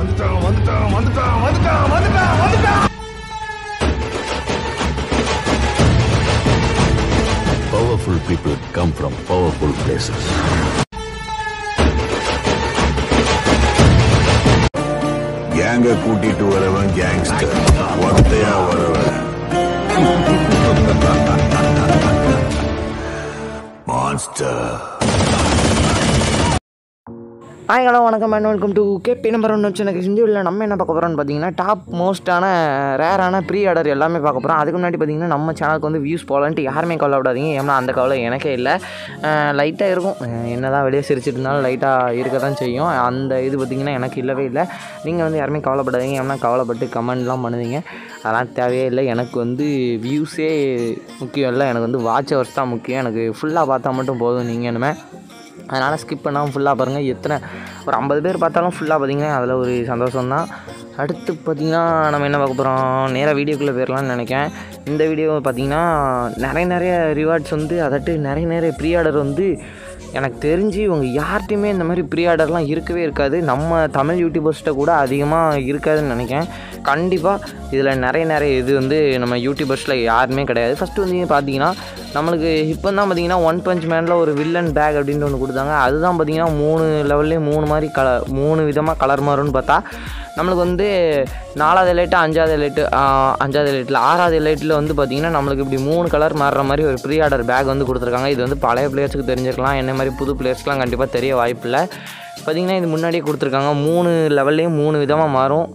வந்துட்டான் வந்துட்டான் வந்துட்டான் வந்துட்டான் வந்துட்டான் வந்துட்டான் Powerful people come from powerful places. கேங்க கூட்டிட்டு வரவன் கேங்ஸ்டர் ஒத்தையா வரவன் மான்ஸ்டர் ஹாய் ஹலோ வணக்கம் and welcome to KP number ஒன்று வச்சு எனக்கு செஞ்சு நம்ம என்ன பார்க்க போகிறோம்னு பார்த்தீங்கன்னா டாப் மோஸ்ட்டான ரேரான ப்ரீ ஆர்டர் எல்லாமே பார்க்க போகிறோம் அதுக்கு முன்னாடி பார்த்தீங்கன்னா நம்ம சேனலுக்கு வந்து வியூஸ் போகலான்ட்டு யாருமே கவலைப்படாதீங்க ஏன்னா அந்த கவலை எனக்கே இல்லை லைட்டாக இருக்கும் என்ன தான் வெளியே சிரிச்சிட்டு இருந்தாலும் லைட்டாக இருக்க தான் செய்யும் அந்த இது பார்த்திங்கன்னா எனக்கு இல்லவே இல்லை நீங்கள் வந்து யாருமே கவலைப்படாதீங்க ஏன்னா கவலைப்பட்டு கமெண்ட்லாம் பண்ணுவீங்க அதெல்லாம் தேவையே இல்லை எனக்கு வந்து வியூஸே முக்கியம் இல்லை எனக்கு வந்து வாட்ச் ஹவர்ஸ் தான் முக்கியம் எனக்கு ஃபுல்லாக பார்த்தா மட்டும் போதும் நீங்கள் இனிமே அதனால் ஸ்கிப் பண்ணாமல் ஃபுல்லாக பாருங்கள் எத்தனை ஒரு ஐம்பது பேர் பார்த்தாலும் ஃபுல்லாக பார்த்தீங்கன்னா அதில் ஒரு சந்தோஷம் தான் அடுத்து பார்த்திங்கன்னா நம்ம என்ன பார்க்க போகிறோம் நேராக வீடியோக்குள்ளே போயிடலாம்னு நினைக்கிறேன் இந்த வீடியோ பார்த்திங்கன்னா நிறைய நிறைய ரிவார்ட்ஸ் வந்து அதட்டு நிறைய நிறைய ப்ரீ ஆர்டர் வந்து எனக்கு தெரிஞ்சு இவங்க யார்கிட்டையுமே இந்த மாதிரி ப்ரீ ஆர்டர்லாம் இருக்கவே இருக்காது நம்ம தமிழ் யூடியூபர்ஸ்கிட்ட கூட அதிகமாக இருக்காதுன்னு நினைக்கிறேன் கண்டிப்பாக இதில் நிறைய நிறைய இது வந்து நம்ம யூடியூபர்ஸில் யாருமே கிடையாது ஃபஸ்ட்டு வந்து பார்த்தீங்கன்னா நம்மளுக்கு இப்போ தான் பார்த்தீங்கன்னா ஒன் பஞ்ச் மேனில் ஒரு வில்லன் பேக் அப்படின்ட்டு ஒன்று கொடுத்தாங்க அதுதான் பார்த்தீங்கன்னா மூணு லெவல்லே மூணு மாதிரி கல மூணு விதமாக கலர் மாறும்னு பார்த்தா நம்மளுக்கு வந்து நாலாவது லைட்டு அஞ்சாவது லைட்டு அஞ்சாவது லைட்டில் ஆறாவது லைட்டில் வந்து பார்த்திங்கன்னா நம்மளுக்கு இப்படி மூணு கலர் மாறுற மாதிரி ஒரு ப்ரீ ஆர்டர் பேக் வந்து கொடுத்துருக்காங்க இது வந்து பழைய பிளேயர்ஸுக்கு தெரிஞ்சிருக்கலாம் என்ன மாதிரி புது பிளேயர்ஸ்க்குலாம் கண்டிப்பாக தெரிய வாய்ப்பில்லை பார்த்திங்கன்னா இது முன்னாடியே கொடுத்துருக்காங்க மூணு லெவல்லையும் மூணு விதமாக மாறும்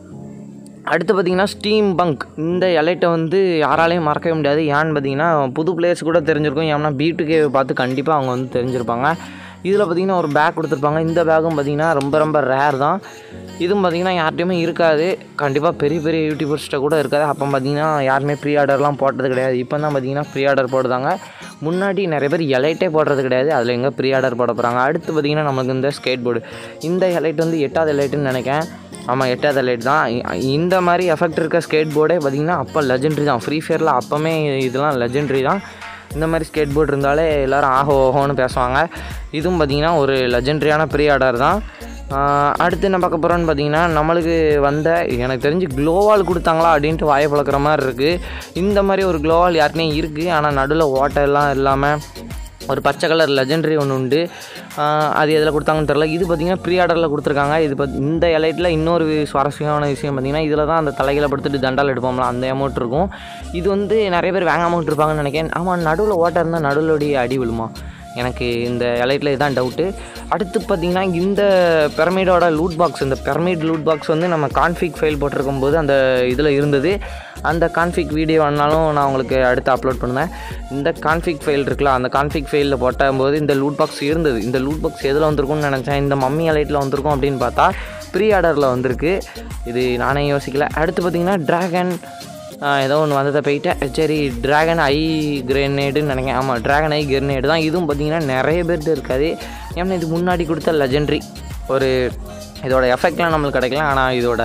அடுத்து பார்த்திங்கன்னா ஸ்டீம் பங்க் இந்த எலைட்டை வந்து யாராலையும் மறக்கவே முடியாது ஏன்னு பார்த்தீங்கன்னா புது பிளேயர்ஸ் கூட தெரிஞ்சிருக்கும் ஏன்னா பீட்டுக்கே பார்த்து கண்டிப்பாக அவங்க வந்து தெரிஞ்சிருப்பாங்க இதில் பார்த்திங்கன்னா ஒரு பேக் கொடுத்துருப்பாங்க இந்த பேக்கும் பார்த்திங்கன்னா ரொம்ப ரொம்ப ரேர் தான் இதுவும் பார்த்திங்கன்னா யார்கிட்டையுமே இருக்காது கண்டிப்பாக பெரிய பெரிய யூடியூபர்ஸ்கிட்ட கூட இருக்காது அப்போ பார்த்திங்கன்னா யாருமே ப்ரீ ஆர்டர்லாம் போட்டது கிடையாது இப்போ தான் பார்த்திங்கன்னா ப்ரீ ஆர்டர் போடுதாங்க முன்னாடி நிறைய பேர் எலைட்டே போடுறது கிடையாது அதில் எங்கே ப்ரீ ஆர்டர் போட போகிறாங்க அடுத்து பார்த்திங்கன்னா நமக்கு இந்த ஸ்கேட் போர்டு இந்த எலைட் வந்து எட்டாவது எலைட்டுன்னு நினைக்கிறேன் ஆமாம் எட்டாவது லைட் தான் இ- இந்த மாதிரி எஃபெக்ட் இருக்க ஸ்கேட் போர்டே பார்த்திங்கன்னா அப்போ லெஜெண்ட்ரி தான் ஃப்ரீ ஃபயரில் அப்போமே இதெல்லாம் லெஜெண்ட்ரி தான் இந்த மாதிரி ஸ்கேட் போர்டு இருந்தாலே எல்லோரும் ஆஹோ ஓஹோன்னு பேசுவாங்க இதுவும் பார்த்திங்கன்னா ஒரு லெஜெண்ட்ரியான ப்ரீ ஆர்டர் தான் ஆஹ் அடுத்து என்ன பார்க்க போகிறோன்னு பார்த்தீங்கன்னா நம்மளுக்கு வந்த எனக்கு தெரிஞ்சு க்ளோவால் கொடுத்தாங்களா அப்படின்ட்டு வாயை பழக்கிற மாதிரி இருக்குது இந்த மாதிரி ஒரு க்ளோவால் யாருக்குமே இருக்குது ஆனால் நடுவில் ஓட்டெல்லாம் இல்லாமல் ஒரு பச்சை கலர் லெஜெண்டரி ஒன்று உண்டு ஆஹ் அது எதில் கொடுத்தாங்கன்னு தெரில இது பார்த்திங்கன்னா ப்ரீ ஆர்டரில் கொடுத்துருக்காங்க இது பத் இந்த எலைட்டில் இன்னொரு சுவாரஸ்யமான விஷயம் பார்த்திங்கன்னா இதில் தான் அந்த தலைகளை படுத்துட்டு தண்டால் எடுப்போம்ல அந்த அமௌண்ட் இருக்கும் இது வந்து நிறைய பேர் வேங்க அமௌண்ட் இருப்பாங்கன்னு நினைக்கிறேன் ஆமாம் நடுவில் ஓட்டை இருந்தால் நடுவுலோடைய அடி விழுமா எனக்கு இந்த எலைட்டில் இதுதான் டவுட்டு அடுத்து பார்த்திங்கன்னா இந்த பிரமிடோட லூட் பாக்ஸ் இந்த பிரமிட் லூட் பாக்ஸ் வந்து நம்ம கான்ஃபிக் ஃபைல் போட்டிருக்கும் போது அந்த இதில் இருந்தது அந்த கான்ஃபிக் வீடியோ வேணாலும் நான் உங்களுக்கு அடுத்து அப்லோட் பண்ணுவேன் இந்த கான்ஃபிக் ஃபைல் இருக்குல்ல அந்த கான்ஃபிக் ஃபைலில் போட்டபோது இந்த லூட் பாக்ஸ் இருந்தது இந்த லூட் பாக்ஸ் எதில் வந்திருக்கும்னு நினச்சேன் இந்த மம்மி எலைட்டில் வந்திருக்கும் அப்படின்னு பார்த்தா ப்ரீ ஆர்டரில் வந்திருக்கு இது நானே யோசிக்கல அடுத்து பார்த்திங்கன்னா ட்ராகன் ஏதோ ஒன்று வந்ததை போயிட்டேன் சரி ட்ராகன் ஐ கிரேனேடுன்னு நினைக்கிறேன் ஆமாம் ட்ராகன் ஐ கிரேனேடு தான் இதுவும் பார்த்திங்கன்னா நிறைய பேர்கிட்ட இருக்காது ஏன்னா இது முன்னாடி கொடுத்த லெஜெண்ட்ரி ஒரு இதோட எஃபெக்ட்லாம் நம்மளுக்கு கிடைக்கல ஆனால் இதோட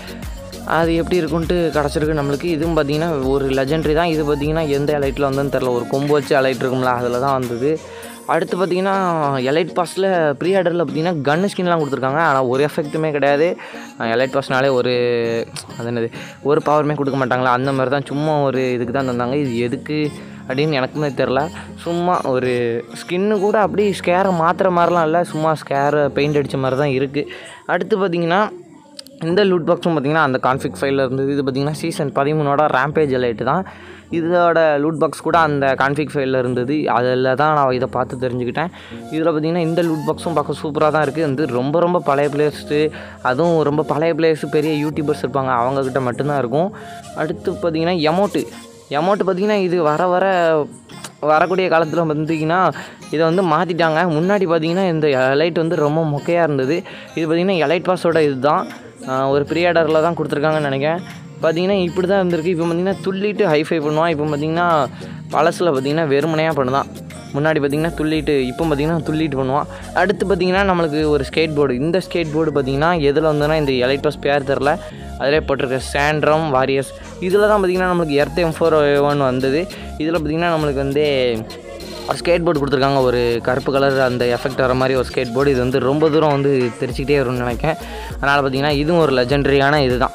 அது எப்படி இருக்குன்ட்டு கிடச்சிருக்கு நம்மளுக்கு இதுவும் பார்த்திங்கன்னா ஒரு லெஜெண்ட்ரி தான் இது பார்த்திங்கன்னா எந்த எலைட்டில் வந்ததுன்னு தெரில ஒரு கொம்பு வச்சு எலைட் இருக்கும்ல அதில் தான் வந்தது அடுத்து பார்த்திங்கன்னா எலைட் பாஸில் ப்ரீ ஆர்டரில் பார்த்திங்கன்னா கன் ஸ்கின்லாம் கொடுத்துருக்காங்க ஆனால் ஒரு எஃபெக்ட்டுமே கிடையாது எலைட் பாஸ்னாலே ஒரு அது என்னது ஒரு பவருமே கொடுக்க மாட்டாங்களா அந்த மாதிரி தான் சும்மா ஒரு இதுக்கு தான் தந்தாங்க இது எதுக்கு அப்படின்னு எனக்குமே தெரில சும்மா ஒரு ஸ்கின்னு கூட அப்படி ஸ்கேரை மாற்றுற மாதிரிலாம் இல்லை சும்மா ஸ்கேரை பெயிண்ட் அடித்த மாதிரி தான் இருக்குது அடுத்து பார்த்திங்கன்னா இந்த லூட் பாக்ஸும் பார்த்திங்கன்னா அந்த கான்ஃபிக் ஃபைலில் இருந்தது இது பார்த்திங்கன்னா சீசன் பதிமூணோட ரேம்பேஜ் லைட்டு தான் இதோட லூட் பாக்ஸ் கூட அந்த கான்ஃபிக் ஃபைலில் இருந்தது அதில் தான் நான் இதை பார்த்து தெரிஞ்சுக்கிட்டேன் இதில் பார்த்திங்கன்னா இந்த லூட் பாக்ஸும் பார்க்க சூப்பராக தான் இருக்குது வந்து ரொம்ப ரொம்ப பழைய பிளேயர்ஸு அதுவும் ரொம்ப பழைய பிளேயர்ஸு பெரிய யூடியூபர்ஸ் இருப்பாங்க அவங்கக்கிட்ட மட்டும்தான் இருக்கும் அடுத்து பார்த்திங்கன்னா எமௌண்ட்டு எமௌண்ட் பார்த்திங்கன்னா இது வர வர வரக்கூடிய காலத்தில் பார்த்தீங்கன்னா இதை வந்து மாற்றிட்டாங்க முன்னாடி பார்த்தீங்கன்னா இந்த எலைட் வந்து ரொம்ப மொக்கையாக இருந்தது இது பார்த்திங்கன்னா எலைட் பாஸோட இதுதான் ஆஹ் ஒரு ப்ரீஆர்டரில் தான் கொடுத்துருக்காங்கன்னு நினைக்கிறேன் பார்த்தீங்கன்னா இப்படி தான் இருந்திருக்கு இப்போ பார்த்தீங்கன்னா துள்ளிட்டு ஹைஃபை பண்ணுவான் இப்போ பார்த்தீங்கன்னா பழசில் பார்த்தீங்கன்னா வெறுமனையாக பண்ணுதான் முன்னாடி பார்த்தீங்கன்னா துள்ளிட்டு இப்போ பார்த்தீங்கன்னா துள்ளிட்டு பண்ணுவான் அடுத்து பார்த்தீங்கன்னா நம்மளுக்கு ஒரு ஸ்கேட் போர்டு இந்த ஸ்கேட் போர்டு பார்த்தீங்கன்னா எதில் வந்துன்னா இந்த எலைட் பாஸ் பேர் தெரில அதிலே போட்டிருக்க சாண்ட்ரம் வாரியர்ஸ் இதில் தான் பார்த்தீங்கன்னா நம்மளுக்கு எர்த் எம் ஃபோர் ஒன் வந்தது இதில் பார்த்தீங்கன்னா நம்மளுக்கு வந்து ஸ்கேட் போர்டு கொடுத்துருக்காங்க ஒரு கருப்பு கலர் அந்த எஃபெக்ட் வர மாதிரி ஒரு ஸ்கேட் போர்டு இது வந்து ரொம்ப தூரம் வந்து தெரிச்சிக்கிட்டே வரும்னு நினைக்கிறேன் அதனால் பார்த்தீங்கன்னா இதுவும் ஒரு லெஜெண்டரியான இதுதான்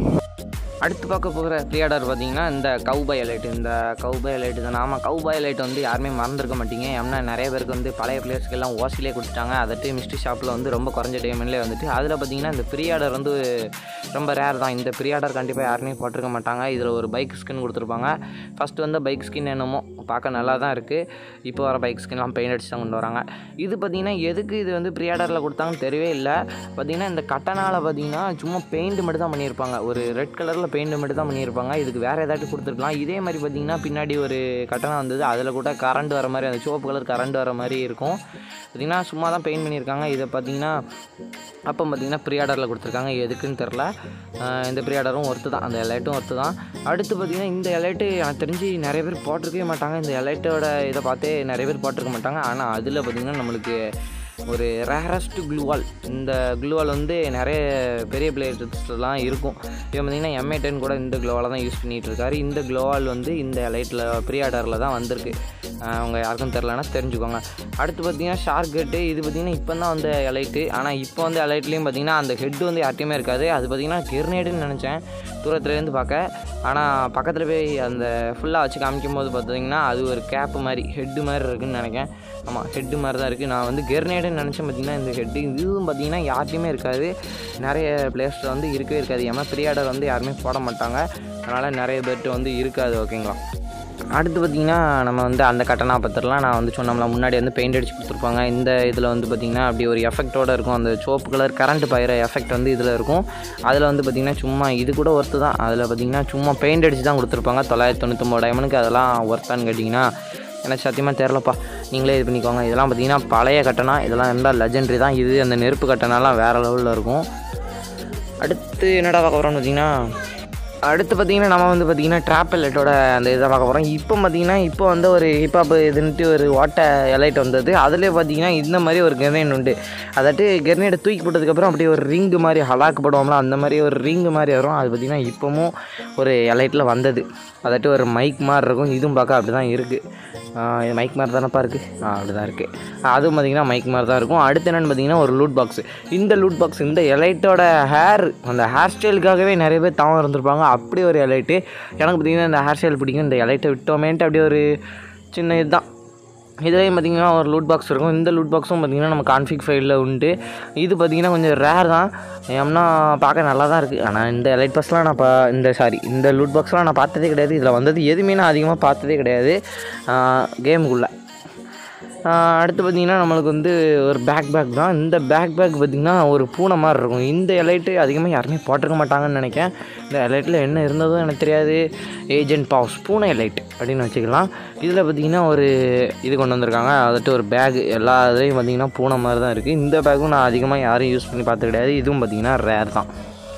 அடுத்து பார்க்க போகிற ப்ரீஆர்டர் பார்த்தீங்கன்னா இந்த கவுபாய் லைட் இந்த கவுபாய் லைட் தான் ஆமாம் கவுபாய் லைட் வந்து யாருமே மறந்துருக்க மாட்டீங்க ஏன்னா நிறைய பேருக்கு வந்து பழைய பிளேயர்ஸ்க்கு எல்லாம் ஓசிலே கொடுத்துட்டாங்க அதட்டு மிஸ்ட்ரி ஷாப்பில் வந்து ரொம்ப குறைஞ்ச டைம்லேயே வந்துட்டு அதில் பார்த்தீங்கன்னா இந்த ப்ரீஆர்டர் வந்து ரொம்ப ரேர் தான் இந்த ப்ரீஆர்டர் கண்டிப்பாக யாருமே போட்டிருக்க மாட்டாங்க இதில் ஒரு பைக் ஸ்கின் கொடுத்துருப்பாங்க ஃபஸ்ட்டு வந்து பைக் ஸ்கின் என்னமோ பார்க்க நல்லா தான் இருக்குது இப்போ வர பைக் ஸ்கின்லாம் பெயிண்ட் அடிச்சு தான் கொண்டு வராங்க இது பார்த்தீங்கன்னா எதுக்கு இது வந்து ப்ரீஆர்டரில் கொடுத்தாங்கன்னு தெரியவே இல்லை பார்த்தீங்கன்னா இந்த கட்டனால் பார்த்தீங்கன்னா சும்மா பெயிண்ட் மட்டும் தான் பண்ணியிருப்பாங்க ஒரு ரெட் கலரில் பெயிண்ட் மட்டும் தான் பண்ணியிருப்பாங்க இதுக்கு வேறு ஏதாச்சும் கொடுத்துருக்கலாம் இதே மாதிரி பார்த்தீங்கன்னா பின்னாடி ஒரு கட்டணம் வந்தது அதில் கூட கரண்ட் வர மாதிரி அந்த சிவப்பு கலர் கரண்ட் வர மாதிரி இருக்கும் பார்த்தீங்கன்னா சும்மா தான் பெயிண்ட் பண்ணியிருக்காங்க இதை பார்த்தீங்கன்னா அப்போ பார்த்தீங்கன்னா ப்ரீ ஆர்டரில் கொடுத்துருக்காங்க எதுக்குன்னு தெரில ஆஹ் இந்த ப்ரீ ஆர்டரும் ஒர்த்து தான் அந்த எலைட்டும் ஒர்த்து தான் அடுத்து பார்த்தீங்கன்னா இந்த எலைட்டு எனக்கு தெரிஞ்சு நிறைய பேர் போட்டிருக்கவே மாட்டாங்க இந்த எலைட்டோட இதை பார்த்தே நிறைய பேர் போட்டிருக்க மாட்டாங்க ஆனால் அதில் பார்த்தீங்கன்னா நம்மளுக்கு ஒரு ரேரஸ்ட் க்ளூவால் இந்த க்ளூவால் வந்து நிறைய பெரிய பிளேயர்ஸ்லாம் இருக்கும் இப்போ பார்த்தீங்கன்னா எம்ஏ டென் கூட இந்த க்ளோவால் தான் யூஸ் பண்ணிகிட்டு இருக்காரு இந்த க்ளோவால் வந்து இந்த லைட்டில் ப்ரீ ஆர்டரில் தான் வந்திருக்கு ஆஹ் அவங்க யாருக்கும் தெரிலனா தெரிஞ்சுக்கோங்க அடுத்து பார்த்தீங்கன்னா ஷார்க் ஹெட்டு இது பார்த்தீங்கன்னா இப்போ தான் வந்த எலைட்டு ஆனால் இப்போ வந்து எலைட்லேயும் பார்த்தீங்கன்னா அந்த ஹெட்டு வந்து யார்ட்டையுமே இருக்காது அது பார்த்தீங்கன்னா கெர்னேடுன்னு நினச்சேன் தூரத்துலேருந்து பார்க்க ஆனால் பக்கத்தில் போய் அந்த ஃபுல்லாக வச்சு காமிக்கும் போது பார்த்தீங்கன்னா அது ஒரு கேப்பு மாதிரி ஹெட்டு மாதிரி இருக்குன்னு நினைக்கிறேன் ஆமாம் ஹெட்டு மாதிரி தான் இருக்குது நான் வந்து கெர்னேடுன்னு நினச்சேன் பார்த்தீங்கன்னா இந்த ஹெட்டு இதுவும் பார்த்தீங்கன்னா யார்ட்டையுமே இருக்காது நிறைய பிளேஸில் வந்து இருக்கவே இருக்காது ஏன்னா ப்ரீஆர்டர் வந்து யாருமே போட மாட்டாங்க அதனால் நிறைய பேர்கிட்ட வந்து இருக்காது ஓகேங்களா அடுத்து பார்த்திங்கன்னா நம்ம வந்து அந்த கட்டணா பத்திரலாம் நான் வந்து சொன்னோம்ல முன்னாடி வந்து பெயிண்ட் அடிச்சு கொடுத்துருப்பாங்க இந்த இதில் வந்து பார்த்திங்கன்னா அப்படி ஒரு எஃபெக்ட்டோட இருக்கும் அந்த சோப்பு கலர் கரண்ட் பாயிற எஃபெக்ட் வந்து இதில் இருக்கும் அதில் வந்து பார்த்திங்கன்னா சும்மா இது கூட ஒர்த்து தான் அதில் பார்த்திங்கன்னா சும்மா பெயிண்ட் அடிச்சு தான் கொடுத்துருப்பாங்க தொள்ளாயிரத்தி தொண்ணூத்தொம்பது டைமனுக்கு அதெல்லாம் ஒர்த்தான்னு கேட்டிங்கன்னா எனக்கு சத்தியமாக தெரிலப்பா நீங்களே இது பண்ணிக்கோங்க இதெல்லாம் பார்த்திங்கன்னா பழைய கட்டணா இதெல்லாம் இருந்தால் லெஜெண்டரி தான் இது அந்த நெருப்பு கட்டணாலாம் வேறு லெவலில் இருக்கும் அடுத்து என்னடா பார்க்க போகிறோம்னு பார்த்தீங்கன்னா அடுத்து பார்த்தீங்கன்னா நம்ம வந்து பார்த்தீங்கன்னா ட்ராப்பெல்லட்டோட அந்த இதை பார்க்க போகிறோம் இப்போ பார்த்தீங்கன்னா இப்போ வந்து ஒரு ஹிப்ஹாப் இதுன்ட்டு ஒரு வாட்டை எலைட் வந்தது அதிலே பார்த்தீங்கன்னா இந்த மாதிரி ஒரு கெர்னேட் உண்டு அதாட்டு கெர்னேட்டை தூக்கி போட்டதுக்கப்புறம் அப்படியே ஒரு ரிங்கு மாதிரி ஹலாக்கு போடுவோம்ல அந்த மாதிரி ஒரு ரிங்கு மாதிரி வரும் அது பார்த்திங்கன்னா இப்போவும் ஒரு எலைட்டில் வந்தது அதாட்டு ஒரு மைக் மாதிரி இருக்கும் இதுவும் பார்க்க அப்படி தான் இருக்குது இது மைக் மாதிரி தானப்பா இருக்குது அப்படி தான் இருக்குது அதுவும் பார்த்திங்கன்னா மைக் மாதிரி தான் இருக்கும் அடுத்து என்னென்னு பார்த்தீங்கன்னா ஒரு லூட் பாக்ஸ் இந்த லூட் பாக்ஸ் இந்த எலைட்டோட ஹேர் அந்த ஹேர் ஸ்டைலுக்காகவே நிறைய பேர் தாமம் இருந்திருப்பாங்க அப்படி ஒரு எலைட்டு எனக்கு பார்த்திங்கன்னா இந்த ஹேர் ஸ்டைல் பிடிக்கும் இந்த எலைட்டை விட்டோமேன்ட்டு அப்படியே ஒரு சின்ன இதுதான் இதுலேயும் பார்த்திங்கன்னா ஒரு லூட் பாக்ஸ் இருக்கும் இந்த லூட் பாக்ஸும் பார்த்திங்கன்னா நம்ம கான்ஃபிக் ஃபைலில் உண்டு இது பார்த்திங்கன்னா கொஞ்சம் ரேர் தான் ஏம்னா பார்க்க நல்லா தான் இருக்குது ஆனால் இந்த லைட் பாக்ஸ்லாம் நான் பா இந்த சாரி இந்த லூட் பாக்ஸ்லாம் நான் பார்த்ததே கிடையாது இதில் வந்தது எதுவுமே நான் அதிகமாக பார்த்ததே கிடையாது கேமுக்குள்ளே அடுத்து பார்த்திங்கன்னா நம்மளுக்கு வந்து ஒரு பேக் பேக் தான் இந்த பேக் பேக் பார்த்திங்கன்னா ஒரு பூனை மாதிரி இருக்கும் இந்த எலைட்டு அதிகமாக யாருமே போட்டிருக்க மாட்டாங்கன்னு நினைக்கிறேன் இந்த எலைட்டில் என்ன இருந்ததும் எனக்கு தெரியாது ஏஜென்ட் பாவ்ஸ் பூனை எலைட் அப்படின்னு வச்சுக்கலாம் இதில் பார்த்திங்கன்னா ஒரு இது கொண்டு வந்திருக்காங்க அதாட்டு ஒரு பேக் எல்லா இதுலேயும் பார்த்திங்கன்னா பூனை மாதிரி தான் இருக்குது இந்த பேக்கும் நான் அதிகமாக யாரும் யூஸ் பண்ணி பார்த்தது கிடையாது இதுவும் பார்த்திங்கன்னா ரேர் தான்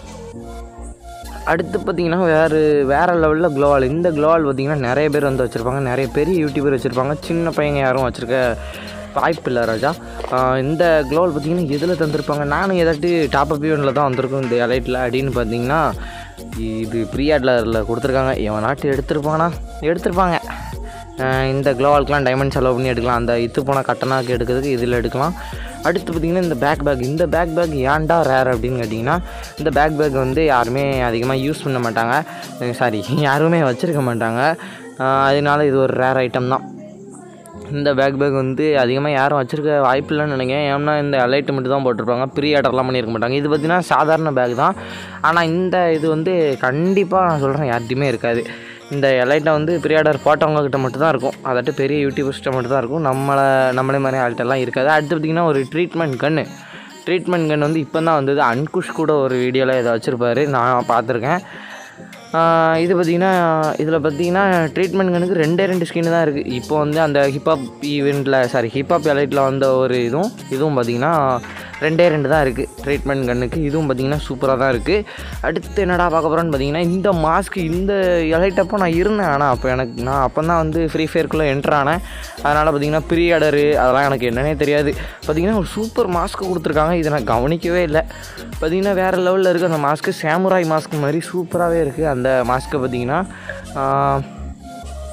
அடுத்து பார்த்தீங்கன்னா வேறு வேறு லெவலில் க்ளோவால் இந்த க்ளோவால் பார்த்தீங்கன்னா நிறைய பேர் வந்து வச்சுருப்பாங்க நிறைய பெரிய யூடியூபர் வச்சுருப்பாங்க சின்ன பையங்க யாரும் வச்சுருக்க வாய்ப்பு இல்லை ராஜா ஆஹ் இந்த க்ளோவால் பார்த்தீங்கன்னா எதில் தந்திருப்பாங்க நானும் ஏதாட்டு டாப் அப் ஈவெண்ட்டில் தான் வந்திருக்கும் இந்த எலைட்டில் அப்படின்னு பார்த்தீங்கன்னா இது ப்ரீஆட்லரில் கொடுத்துருக்காங்க எவன் நாட்டு எடுத்திருப்பானா எடுத்திருப்பாங்க ஆஹ் இந்த க்ளோவால்க்கெலாம் டைமண்ட் செலவு பண்ணி எடுக்கலாம் அந்த இது போன கட்டணாக்கு எடுக்கிறதுக்கு இதில் எடுக்கலாம் அடுத்து பார்த்திங்கன்னா இந்த பேக் பேக் இந்த பேக் பேக் ஏன்டா ரேர் அப்படின்னு கேட்டிங்கன்னா இந்த பேக் பேக் வந்து யாருமே அதிகமாக யூஸ் பண்ண மாட்டாங்க சாரி யாருமே வச்சுருக்க மாட்டாங்க ஆஹ் அதனால இது ஒரு ரேர் ஐட்டம் தான் இந்த பேக் பேக் வந்து அதிகமாக யாரும் வச்சுருக்க வாய்ப்பு இல்லைன்னு நினைக்கிறேன் ஏன்னா இந்த அலைட்டு மட்டும் தான் போட்டிருப்பாங்க ப்ரீ ஆர்டர்லாம் பண்ணியிருக்க மாட்டாங்க இது பார்த்திங்கன்னா சாதாரண பேக் தான் ஆனால் இந்த இது வந்து கண்டிப்பாக நான் சொல்கிறேன் யார்கிட்டையுமே இருக்காது இந்த எலைட்டை வந்து ப்ரீ ஆர்டர் போட்டவங்க கிட்ட மட்டும் தான் இருக்கும் அதாட்டு பெரிய யூடியூபர்ஸ்கிட்ட மட்டும் தான் இருக்கும் நம்மளை நம்மளே மாதிரி ஆள்கிட்டலாம் இருக்காது அடுத்து பார்த்திங்கன்னா ஒரு ட்ரீட்மெண்ட் கன்று ட்ரீட்மெண்ட் கன் வந்து இப்போ தான் வந்தது அன்குஷ் கூட ஒரு வீடியோவில் இதை வச்சுருப்பாரு நான் பார்த்துருக்கேன் ஆஹ் இது பார்த்திங்கன்னா இதில் பார்த்தீங்கன்னா ட்ரீட்மெண்ட் கனுக்கு ரெண்டே ரெண்டு ஸ்கின் தான் இருக்குது இப்போ வந்து அந்த ஹிப்ஹாப் ஈவெண்ட்டில் சாரி ஹிப்ஹாப் எலைட்டில் வந்த ஒரு இதுவும் இதுவும் பார்த்திங்கன்னா ரெண்டே ரெண்டு தான் இருக்குது ட்ரீட்மெண்ட் கண்ணுக்கு இதுவும் பார்த்திங்கன்னா சூப்பராக தான் இருக்குது அடுத்து என்னடா பார்க்க போகிறோன்னு பார்த்தீங்கன்னா இந்த மாஸ்க் இந்த எலைட்டப்போ நான் இருந்தேன் ஆனால் அப்போ எனக்கு நான் அப்போ தான் வந்து ஃப்ரீ ஃபயர்க்குள்ளே என்ட்ரு ஆனேன் அதனால் பார்த்தீங்கன்னா ப்ரீ ஆர்டரு அதெல்லாம் எனக்கு என்னன்னே தெரியாது பார்த்தீங்கன்னா ஒரு சூப்பர் மாஸ்க் கொடுத்துருக்காங்க இதை நான் கவனிக்கவே இல்லை பார்த்தீங்கன்னா வேறு லெவலில் இருக்குது அந்த மாஸ்க்கு சாமுராய் மாஸ்க் மாதிரி சூப்பராகவே இருக்குது அந்த மாஸ்க்கை பார்த்தீங்கன்னா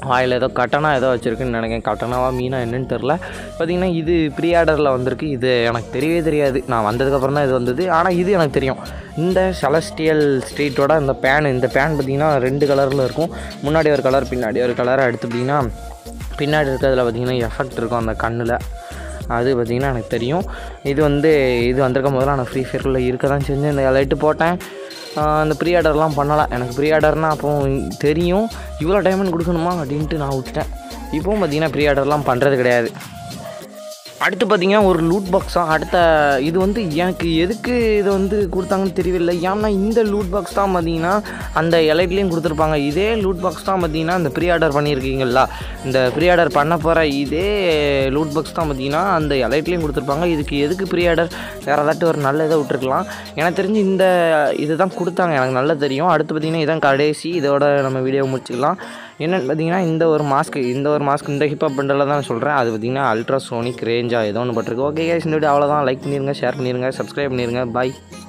வாயில் ஏதோ கட்டணா ஏதோ வச்சுருக்குன்னு நினைக்கிறேன் கட்டணாவா மீனா என்னன்னு தெரில பார்த்தீங்கன்னா இது ப்ரீ ஆர்டரில் வந்திருக்கு இது எனக்கு தெரியவே தெரியாது நான் வந்ததுக்கப்புறம் தான் இது வந்தது ஆனால் இது எனக்கு தெரியும் இந்த செலஸ்டியல் ஸ்ட்ரீட்டோட இந்த பேன் இந்த பேன் பார்த்திங்கன்னா ரெண்டு கலரில் இருக்கும் முன்னாடி ஒரு கலர் பின்னாடி ஒரு கலர் அடுத்து பார்த்திங்கன்னா பின்னாடி இருக்கிறதுல பார்த்திங்கன்னா எஃபெக்ட் இருக்கும் அந்த கண்ணில் அது பார்த்திங்கன்னா எனக்கு தெரியும் இது வந்து இது வந்திருக்கும் போதெல்லாம் நான் ஃப்ரீ ஃபயர்க்குள்ளே இருக்க தான் செஞ்சு இந்த லைட்டு போட்டேன் ஆஹ் அந்த ப்ரீ ஆர்டர்லாம் பண்ணலை எனக்கு ப்ரீ ஆர்டர்னால் அப்போ தெரியும் இவ்வளோ டைமண்ட் கொடுக்கணுமா அப்படின்ட்டு நான் விட்டுட்டேன் இப்போவும் பார்த்தீங்கன்னா ப்ரீ ஆர்டர்லாம் பண்ணுறது கிடையாது அடுத்து பார்த்தீங்கன்னா ஒரு லூட் பாக்ஸாக அடுத்த இது வந்து எனக்கு எதுக்கு இதை வந்து கொடுத்தாங்கன்னு தெரியவில்லை ஏன்னா இந்த லூட் பாக்ஸ் தான் பார்த்தீங்கன்னா அந்த எலைட்லேயும் கொடுத்துருப்பாங்க இதே லூட் பாக்ஸ் தான் பார்த்தீங்கன்னா இந்த ப்ரீ ஆர்டர் பண்ணியிருக்கீங்களா இந்த ப்ரீ ஆர்டர் பண்ண போகிற இதே லூட் பாக்ஸ் தான் பார்த்தீங்கன்னா அந்த எலைட்லேயும் கொடுத்துருப்பாங்க இதுக்கு எதுக்கு ப்ரீ ஆர்டர் வேறு ஏதாட்டும் ஒரு நல்ல இதை விட்டுருக்கலாம் எனக்கு தெரிஞ்சு இந்த இது தான் கொடுத்தாங்க எனக்கு நல்லா தெரியும் அடுத்து பார்த்தீங்கன்னா இதான் கடைசி இதோட நம்ம வீடியோ முடிச்சுக்கலாம் என்னென்னு பார்த்தீங்கன்னா இந்த ஒரு மாஸ்க் இந்த ஒரு மாஸ்க் இந்த ஹிப்ஹாப் பண்டில் தான் சொல்கிறேன் அது பார்த்தீங்கன்னா அல்ட்ரா சோனிக் ரேஞ்சாக ஏதோ ஒன்று பட்டிருக்கு ஓகே guys, இந்த வீடியோ அவ்வளோதான் லைக் பண்ணிடுங்க ஷேர் பண்ணிடுங்க சப்ஸ்கிரைப் பண்ணிடுங்க பாய்